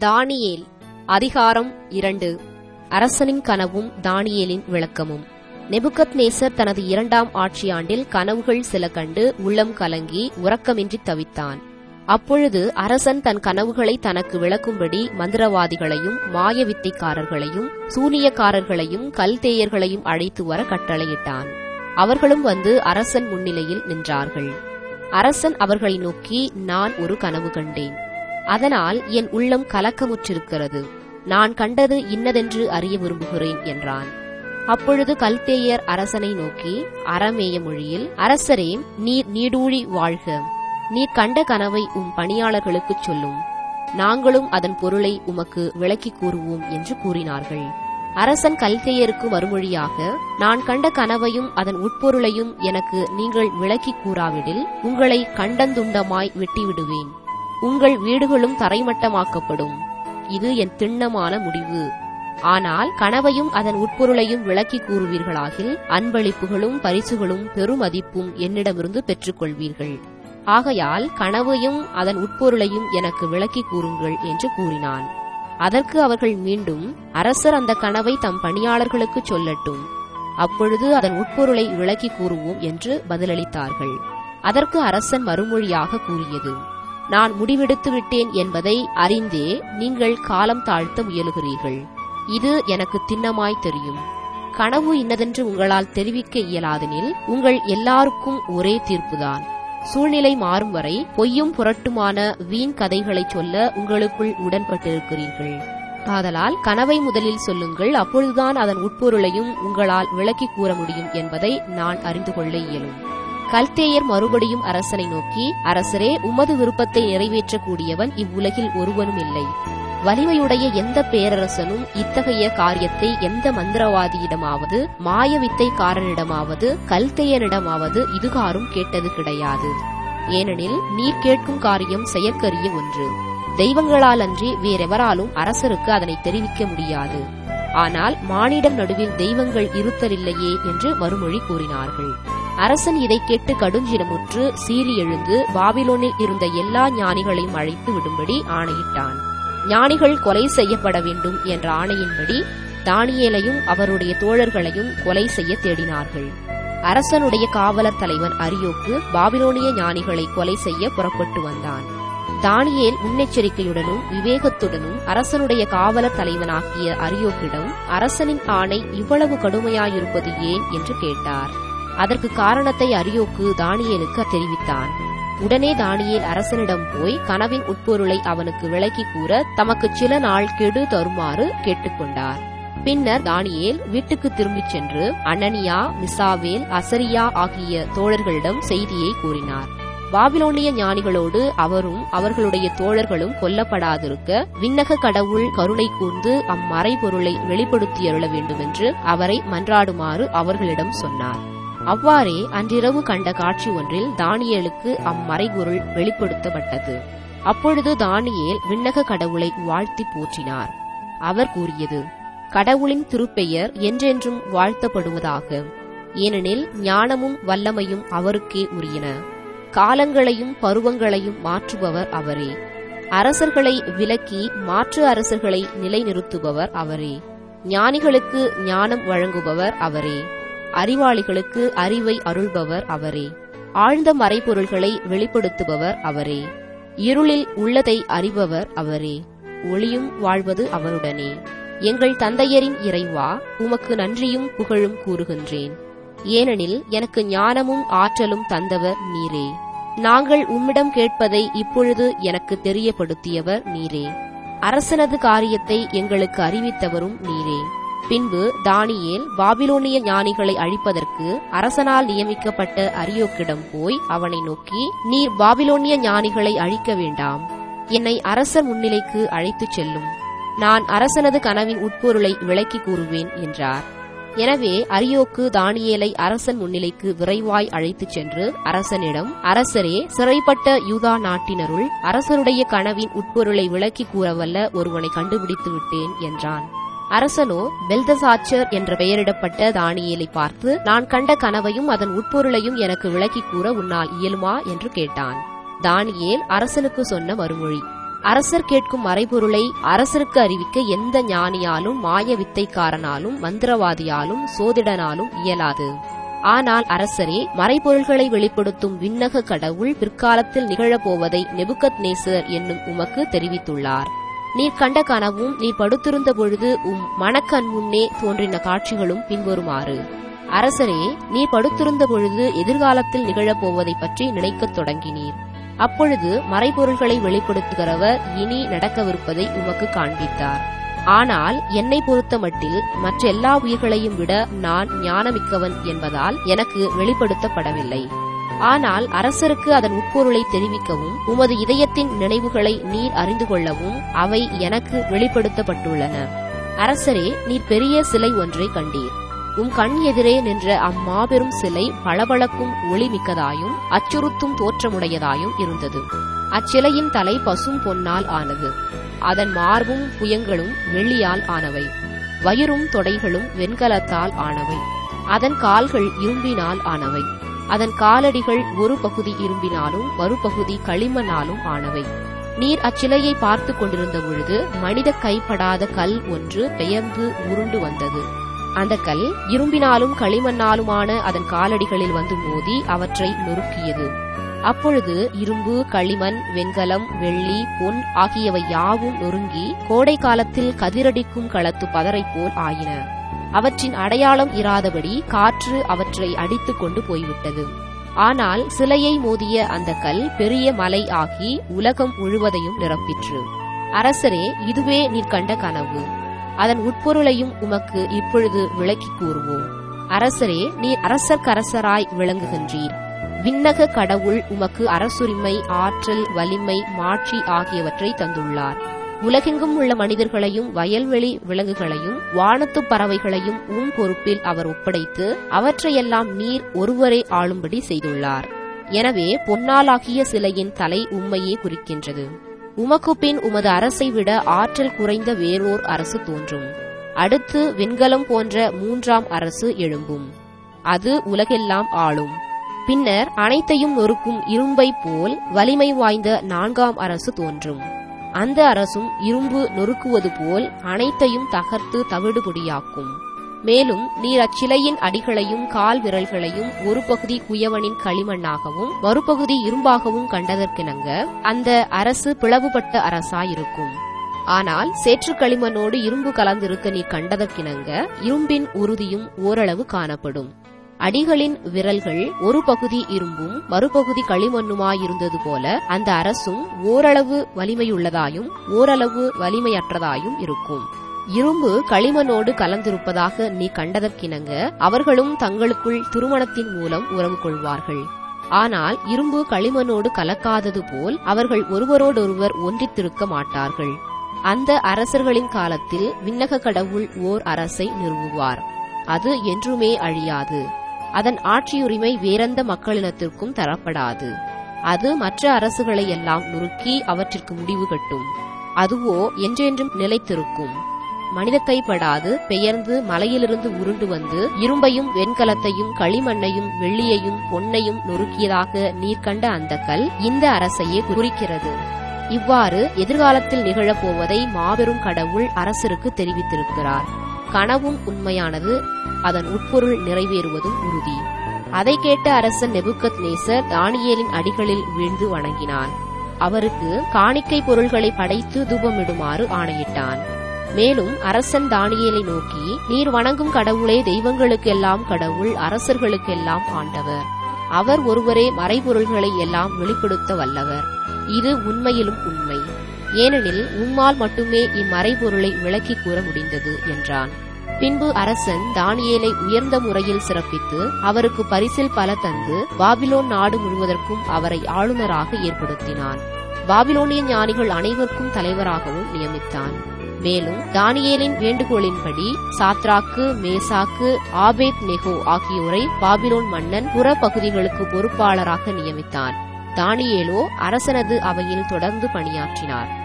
தானியேல் அதிகாரம் இரண்டு அரசனின் கனவும் தானியேலின் விளக்கமும் நெபுகத்நேசர் தனது இரண்டாம் ஆட்சியாண்டில் கனவுகள் சில கண்டு உள்ளம் கலங்கி உறக்கமின்றி தவித்தான் அப்பொழுது அரசன் தன் கனவுகளை தனக்கு விளக்கும்படி மந்திரவாதிகளையும் மாயவித்தைக்காரர்களையும் சூனியக்காரர்களையும் கல்தேயர்களையும் அழைத்து வர கட்டளையிட்டான் அவர்களும் வந்து அரசன் முன்னிலையில் நின்றார்கள் அரசன் அவர்களை நோக்கி நான் ஒரு கனவு கண்டேன் அதனால் என் உள்ளம் கலக்கமுற்றிருக்கிறது நான் கண்டது இன்னதென்று அறிய விரும்புகிறேன் என்றான் அப்பொழுது கல்தேயர் அரசனை நோக்கி அறமேய மொழியில் அரசரே நீர் நீடூழி வாழ்க நீர் கண்ட கனவை உம் பணியாளர்களுக்குச் சொல்லும் நாங்களும் அதன் பொருளை உமக்கு விளக்கிக் கூறுவோம் என்று கூறினார்கள் அரசன் கல்தேயருக்கு மறுமொழியாக நான் கண்ட கனவையும் அதன் உட்பொருளையும் எனக்கு நீங்கள் விளக்கிக் கூறாவிடில் உங்களை கண்டந்துண்டமாய் வெட்டிவிடுவேன் உங்கள் வீடுகளும் தரைமட்டமாக்கப்படும் இது என் திண்ணமான முடிவு ஆனால் கனவையும் அதன் உட்பொருளையும் விளக்கி கூறுவீர்களாகில் அன்பளிப்புகளும் பரிசுகளும் பெருமதிப்பும் என்னிடமிருந்து பெற்றுக்கொள்வீர்கள் ஆகையால் கனவையும் அதன் உட்பொருளையும் எனக்கு விளக்கி கூறுங்கள் என்று கூறினான் அதற்கு அவர்கள் மீண்டும் அரசர் அந்த கனவை தம் பணியாளர்களுக்கு சொல்லட்டும் அப்பொழுது அதன் உட்பொருளை விளக்கி கூறுவோம் என்று பதிலளித்தார்கள் அதற்கு அரசன் மறுமொழியாக கூறியது நான் முடிவெடுத்து விட்டேன் என்பதை அறிந்தே நீங்கள் காலம் தாழ்த்த முயலுகிறீர்கள் இது எனக்கு திண்ணமாய் தெரியும் கனவு இன்னதென்று உங்களால் தெரிவிக்க இயலாதெனில் உங்கள் எல்லாருக்கும் ஒரே தீர்ப்புதான் சூழ்நிலை மாறும் வரை பொய்யும் புரட்டுமான வீண் கதைகளைச் சொல்ல உங்களுக்குள் உடன்பட்டிருக்கிறீர்கள் ஆதலால் கனவை முதலில் சொல்லுங்கள் அப்பொழுதுதான் அதன் உட்பொருளையும் உங்களால் விளக்கி கூற முடியும் என்பதை நான் அறிந்து கொள்ள இயலும் கல்தேயர் மறுபடியும் அரசனை நோக்கி அரசரே உமது விருப்பத்தை நிறைவேற்றக்கூடியவன் இவ்வுலகில் ஒருவனும் இல்லை வலிமையுடைய எந்த பேரரசனும் இத்தகைய காரியத்தை எந்த மந்திரவாதியிடமாவது மாயவித்தைக்காரனிடமாவது கல்தையனிடமாவது இதுகாரும் கேட்டது கிடையாது ஏனெனில் நீர் கேட்கும் காரியம் செயற்கரிய ஒன்று தெய்வங்களால் அன்றி வேறெவராலும் அரசருக்கு அதனை தெரிவிக்க முடியாது ஆனால் மானிடம் நடுவில் தெய்வங்கள் இருத்தலில்லையே என்று மறுமொழி கூறினார்கள் அரசன் இதை கேட்டு கடுஞ்சினமுற்று சீறி எழுந்து பாபிலோனில் இருந்த எல்லா ஞானிகளையும் அழைத்து விடும்படி ஆணையிட்டான் ஞானிகள் கொலை செய்யப்பட வேண்டும் என்ற ஆணையின்படி தானியேலையும் அவருடைய தோழர்களையும் கொலை செய்ய தேடினார்கள் அரசனுடைய காவலர் தலைவன் அரியோக்கு பாபிலோனிய ஞானிகளை கொலை செய்ய புறப்பட்டு வந்தான் தானியேல் முன்னெச்சரிக்கையுடனும் விவேகத்துடனும் அரசனுடைய காவலர் தலைவனாகிய அரியோக்கிடம் அரசனின் ஆணை இவ்வளவு கடுமையாயிருப்பது ஏன் என்று கேட்டார் அதற்கு காரணத்தை அரியோக்கு தானியேலுக்கு தெரிவித்தான் உடனே தானியேல் அரசனிடம் போய் கனவின் உட்பொருளை அவனுக்கு விளக்கி கூற தமக்கு சில நாள் கெடு தருமாறு கேட்டுக்கொண்டார் பின்னர் தானியேல் வீட்டுக்கு திரும்பிச் சென்று அனனியா மிசாவேல் அசரியா ஆகிய தோழர்களிடம் செய்தியை கூறினார் பாபிலோனிய ஞானிகளோடு அவரும் அவர்களுடைய தோழர்களும் கொல்லப்படாதிருக்க விண்ணக கடவுள் கருணை கூர்ந்து அம்மறைபொருளை வெளிப்படுத்தியருள வேண்டுமென்று அவரை மன்றாடுமாறு அவர்களிடம் சொன்னார் அவ்வாறே அன்றிரவு கண்ட காட்சி ஒன்றில் தானியேலுக்கு அம்மறைபொருள் வெளிப்படுத்தப்பட்டது அப்பொழுது தானியேல் விண்ணக கடவுளை வாழ்த்தி போற்றினார் அவர் கூறியது கடவுளின் திருப்பெயர் என்றென்றும் வாழ்த்தப்படுவதாக ஏனெனில் ஞானமும் வல்லமையும் அவருக்கே உரியன காலங்களையும் பருவங்களையும் மாற்றுபவர் அவரே அரசர்களை விலக்கி மாற்று அரசர்களை நிலைநிறுத்துபவர் அவரே ஞானிகளுக்கு ஞானம் வழங்குபவர் அவரே அறிவாளிகளுக்கு அறிவை அருள்பவர் அவரே ஆழ்ந்த மறைபொருள்களை வெளிப்படுத்துபவர் அவரே இருளில் உள்ளதை அறிபவர் அவரே ஒளியும் வாழ்வது அவருடனே எங்கள் தந்தையரின் இறைவா உமக்கு நன்றியும் புகழும் கூறுகின்றேன் ஏனெனில் எனக்கு ஞானமும் ஆற்றலும் தந்தவர் நீரே நாங்கள் உம்மிடம் கேட்பதை இப்பொழுது எனக்கு தெரியப்படுத்தியவர் நீரே அரசனது காரியத்தை எங்களுக்கு அறிவித்தவரும் நீரே பின்பு தானியேல் பாபிலோனிய ஞானிகளை அழிப்பதற்கு அரசனால் நியமிக்கப்பட்ட அரியோக்கிடம் போய் அவனை நோக்கி நீர் பாபிலோனிய ஞானிகளை அழிக்க வேண்டாம் என்னை அரசர் முன்னிலைக்கு அழைத்துச் செல்லும் நான் அரசனது கனவின் உட்பொருளை விளக்கி கூறுவேன் என்றார் எனவே அரியோக்கு தானியேலை அரசன் முன்னிலைக்கு விரைவாய் அழைத்துச் சென்று அரசனிடம் அரசரே சிறைப்பட்ட யூதா நாட்டினருள் அரசருடைய கனவின் உட்பொருளை விளக்கி கூறவல்ல ஒருவனை கண்டுபிடித்து விட்டேன் என்றான் அரசனோ பெல்தசாச்சர் என்ற பெயரிடப்பட்ட தானியேலை பார்த்து நான் கண்ட கனவையும் அதன் உட்பொருளையும் எனக்கு விளக்கி கூற உன்னால் இயலுமா என்று கேட்டான் தானியேல் அரசனுக்கு சொன்ன மறுமொழி அரசர் கேட்கும் மறைபொருளை அரசருக்கு அறிவிக்க எந்த ஞானியாலும் மாய வித்தைக்காரனாலும் மந்திரவாதியாலும் சோதிடனாலும் இயலாது ஆனால் அரசரே மறைபொருள்களை வெளிப்படுத்தும் விண்ணக கடவுள் பிற்காலத்தில் நிகழப்போவதை நெபுகத் நேசர் என்னும் உமக்கு தெரிவித்துள்ளார் நீர் கண்ட கனவும் நீர் படுத்திருந்த பொழுது உம் மணக்கண் முன்னே தோன்றின காட்சிகளும் பின்வருமாறு அரசரே நீர் படுத்திருந்த பொழுது எதிர்காலத்தில் நிகழப்போவதை பற்றி நினைக்கத் தொடங்கினீர் அப்பொழுது மறைபொருள்களை வெளிப்படுத்துகிறவர் இனி நடக்கவிருப்பதை உமக்கு காண்பித்தார் ஆனால் என்னை பொறுத்தமட்டில் மற்ற எல்லா உயிர்களையும் விட நான் ஞானமிக்கவன் என்பதால் எனக்கு வெளிப்படுத்தப்படவில்லை ஆனால் அரசருக்கு அதன் உட்பொருளை தெரிவிக்கவும் உமது இதயத்தின் நினைவுகளை நீர் அறிந்து கொள்ளவும் அவை எனக்கு வெளிப்படுத்தப்பட்டுள்ளன அரசரே நீர் பெரிய சிலை ஒன்றை கண்டீர் உம் கண் எதிரே நின்ற அம்மாபெரும் சிலை பளபளக்கும் ஒளிமிக்கதாயும் அச்சுறுத்தும் தோற்றமுடையதாயும் இருந்தது அச்சிலையின் தலை பசும் பொன்னால் ஆனது அதன் மார்பும் புயங்களும் வெள்ளியால் ஆனவை வயிறும் தொடைகளும் வெண்கலத்தால் ஆனவை அதன் கால்கள் இரும்பினால் ஆனவை அதன் காலடிகள் ஒரு பகுதி இரும்பினாலும் மறுபகுதி களிமண்ணாலும் ஆனவை நீர் அச்சிலையை பார்த்து கொண்டிருந்த பொழுது மனித கைப்படாத கல் ஒன்று பெயர்ந்து உருண்டு வந்தது அந்த கல் இரும்பினாலும் களிமண்ணாலுமான அதன் காலடிகளில் வந்து மோதி அவற்றை நொறுக்கியது அப்பொழுது இரும்பு களிமண் வெண்கலம் வெள்ளி பொன் ஆகியவை யாவும் நொறுங்கி கோடை காலத்தில் கதிரடிக்கும் களத்து பதரை போல் ஆயின அவற்றின் அடையாளம் இராதபடி காற்று அவற்றை அடித்துக் கொண்டு போய்விட்டது ஆனால் சிலையை மோதிய அந்த கல் பெரிய மலை ஆகி உலகம் முழுவதையும் நிரப்பிற்று அரசரே இதுவே நீர் கண்ட கனவு அதன் உட்பொருளையும் உமக்கு இப்பொழுது விளக்கிக் கூறுவோம் அரசரே நீர் அரசர்க்கரசராய் விளங்குகின்றீர் விண்ணக கடவுள் உமக்கு அரசுரிமை ஆற்றல் வலிமை மாட்சி ஆகியவற்றை தந்துள்ளார் உலகெங்கும் உள்ள மனிதர்களையும் வயல்வெளி விலங்குகளையும் வானத்து பறவைகளையும் உம் பொறுப்பில் அவர் ஒப்படைத்து அவற்றையெல்லாம் நீர் ஒருவரே ஆளும்படி செய்துள்ளார் எனவே பொன்னாலாகிய சிலையின் தலை உம்மையே குறிக்கின்றது உமக்கு பின் உமது அரசை விட ஆற்றல் குறைந்த வேறோர் அரசு தோன்றும் அடுத்து வெண்கலம் போன்ற மூன்றாம் அரசு எழும்பும் அது உலகெல்லாம் ஆளும் பின்னர் அனைத்தையும் நொறுக்கும் இரும்பை போல் வலிமை வாய்ந்த நான்காம் அரசு தோன்றும் அந்த அரசும் இரும்பு நொறுக்குவது போல் அனைத்தையும் தகர்த்து தவிடுபொடியாக்கும் மேலும் நீர் அச்சிலையின் அடிகளையும் கால் விரல்களையும் ஒரு பகுதி குயவனின் களிமண்ணாகவும் மறுபகுதி இரும்பாகவும் கண்டதற்கிணங்க அந்த அரசு பிளவுபட்ட அரசாயிருக்கும் ஆனால் சேற்று களிமண்ணோடு இரும்பு கலந்திருக்க நீ கண்டதற்கிணங்க இரும்பின் உறுதியும் ஓரளவு காணப்படும் அடிகளின் விரல்கள் ஒரு பகுதி இரும்பும் மறுபகுதி களிமண்ணுமாயிருந்தது போல அந்த அரசும் ஓரளவு வலிமையுள்ளதாயும் ஓரளவு வலிமையற்றதாயும் இருக்கும் இரும்பு களிமண்ணோடு கலந்திருப்பதாக நீ கண்டதற்கிணங்க அவர்களும் தங்களுக்குள் திருமணத்தின் மூலம் உறவு கொள்வார்கள் ஆனால் இரும்பு களிமண்ணோடு கலக்காதது போல் அவர்கள் ஒருவரோடொருவர் ஒன்றித்திருக்க மாட்டார்கள் அந்த அரசர்களின் காலத்தில் விண்ணக கடவுள் ஓர் அரசை நிறுவுவார் அது என்றுமே அழியாது அதன் ஆட்சியுரிமை வேறெந்த மக்களினத்திற்கும் தரப்படாது அது மற்ற அரசுகளை எல்லாம் நுறுக்கி அவற்றிற்கு முடிவு கட்டும் அதுவோ என்றென்றும் நிலைத்திருக்கும் மனித கைப்படாது பெயர்ந்து மலையிலிருந்து உருண்டு வந்து இரும்பையும் வெண்கலத்தையும் களிமண்ணையும் வெள்ளியையும் பொன்னையும் நொறுக்கியதாக நீர் கண்ட அந்த கல் இந்த அரசையே குறிக்கிறது இவ்வாறு எதிர்காலத்தில் நிகழப்போவதை மாபெரும் கடவுள் அரசருக்கு தெரிவித்திருக்கிறார் கனவும் உண்மையானது அதன் உட்பொருள் நிறைவேறுவதும் உறுதி அதை கேட்ட அரசன் நெபுக்கத் நேசர் தானியேலின் அடிகளில் வீழ்ந்து வணங்கினான் அவருக்கு காணிக்கை பொருள்களை படைத்து தூபமிடுமாறு ஆணையிட்டான் மேலும் அரசன் தானியேலை நோக்கி நீர் வணங்கும் கடவுளே தெய்வங்களுக்கெல்லாம் கடவுள் அரசர்களுக்கெல்லாம் ஆண்டவர் அவர் ஒருவரே மறைபொருள்களை எல்லாம் வெளிப்படுத்த வல்லவர் இது உண்மையிலும் உண்மை ஏனெனில் உம்மால் மட்டுமே இம்மறைபொருளை விளக்கிக் கூற முடிந்தது என்றான் பின்பு அரசன் தானியேலை உயர்ந்த முறையில் சிறப்பித்து அவருக்கு பரிசில் பல தந்து பாபிலோன் நாடு முழுவதற்கும் அவரை ஆளுநராக ஏற்படுத்தினான் பாபிலோனிய ஞானிகள் அனைவருக்கும் தலைவராகவும் நியமித்தான் மேலும் தானியேலின் வேண்டுகோளின்படி சாத்ராக்கு மேசாக்கு ஆபேத் நெகோ ஆகியோரை பாபிலோன் மன்னன் புற பகுதிகளுக்கு பொறுப்பாளராக நியமித்தான் தானியேலோ அரசனது அவையில் தொடர்ந்து பணியாற்றினார்